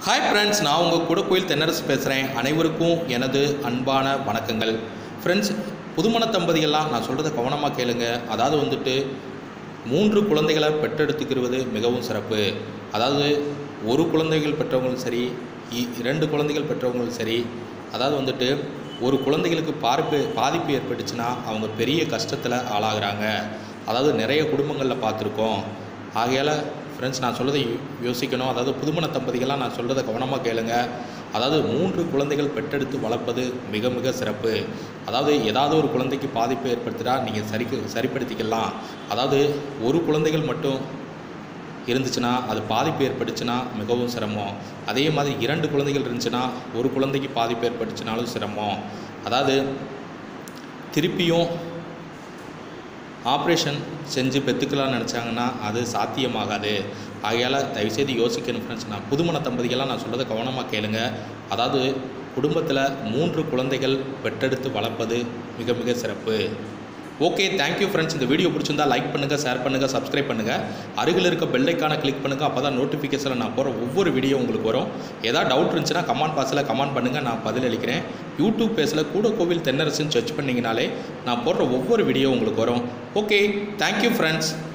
hi friends நான் உங்கள் கூட கோயில் தென்னரசு பேசுகிறேன் அனைவருக்கும் எனது அன்பான வணக்கங்கள் ஃப்ரெண்ட்ஸ் புதுமண தம்பதிகள்லாம் நான் சொல்கிறத கவனமாக கேளுங்க அதாவது வந்துட்டு மூன்று குழந்தைகளை பெற்றெடுத்துக்கிறது மிகவும் சிறப்பு அதாவது ஒரு குழந்தைகள் பெற்றவங்களும் சரி இ- இரண்டு குழந்தைகள் பெற்றவங்களும் சரி அதாவது வந்துட்டு ஒரு குழந்தைகளுக்கு பார்ப்பு பாதிப்பு ஏற்பட்டுச்சுன்னா அவங்க பெரிய கஷ்டத்தில் ஆளாகிறாங்க அதாவது நிறைய குடும்பங்களில் பார்த்துருக்கோம் ஆகையால் ஃப்ரெண்ட்ஸ் நான் சொல்கிறதை யோசிக்கணும் அதாவது புதுமண தம்பதிகள்லாம் நான் சொல்கிறத கவனமாக கேளுங்க அதாவது மூன்று குழந்தைகள் பெற்றெடுத்து வளர்ப்பது மிக மிக சிறப்பு அதாவது ஏதாவது ஒரு குழந்தைக்கு பாதிப்பு ஏற்படுத்தினா நீங்கள் சரி சரிப்படுத்திக்கலாம் அதாவது ஒரு குழந்தைகள் மட்டும் இருந்துச்சுன்னா அது பாதிப்பு ஏற்பட்டுச்சுன்னா மிகவும் சிரமம் அதே மாதிரி இரண்டு குழந்தைகள் இருந்துச்சுன்னா ஒரு குழந்தைக்கு பாதிப்பு ஏற்பட்டுச்சுனாலும் சிரமம் அதாவது திருப்பியும் ஆப்ரேஷன் செஞ்சு பெற்றுக்கலாம்னு நினச்சாங்கன்னா அது சாத்தியமாகாது ஆகையால் தயவுசெய்து யோசிக்கணும் ஃப்ரெண்ட்ஸ் நான் புதுமண தம்பதிகள்லாம் நான் சொல்கிறத கவனமாக கேளுங்க அதாவது குடும்பத்தில் மூன்று குழந்தைகள் பெற்றெடுத்து வளர்ப்பது மிக மிக சிறப்பு ஓகே தேங்க்யூ ஃப்ரெண்ட்ஸ் இந்த வீடியோ பிடிச்சிருந்தா லைக் பண்ணுங்கள் ஷேர் பண்ணுங்கள் சப்ஸ்கிரைப் பண்ணுங்கள் அருகில் இருக்க பெல்லைக்கான கிளிக் பண்ணுங்கள் அப்போ தான் நோட்டிஃபிகேஷனில் நான் போகிற ஒவ்வொரு வீடியோ உங்களுக்கு வரும் ஏதாவது டவுட் இருந்துச்சுன்னா கமெண்ட் பாக்ஸில் கமெண்ட் பண்ணுங்கள் நான் பதிலளிக்கிறேன் யூடியூப் பேஜில் கூட கோவில் தென்னரசுன்னு சர்ச் பண்ணிங்கனாலே நான் போடுற ஒவ்வொரு வீடியோ உங்களுக்கு வரும் ஓகே தேங்க்யூ ஃப்ரெண்ட்ஸ்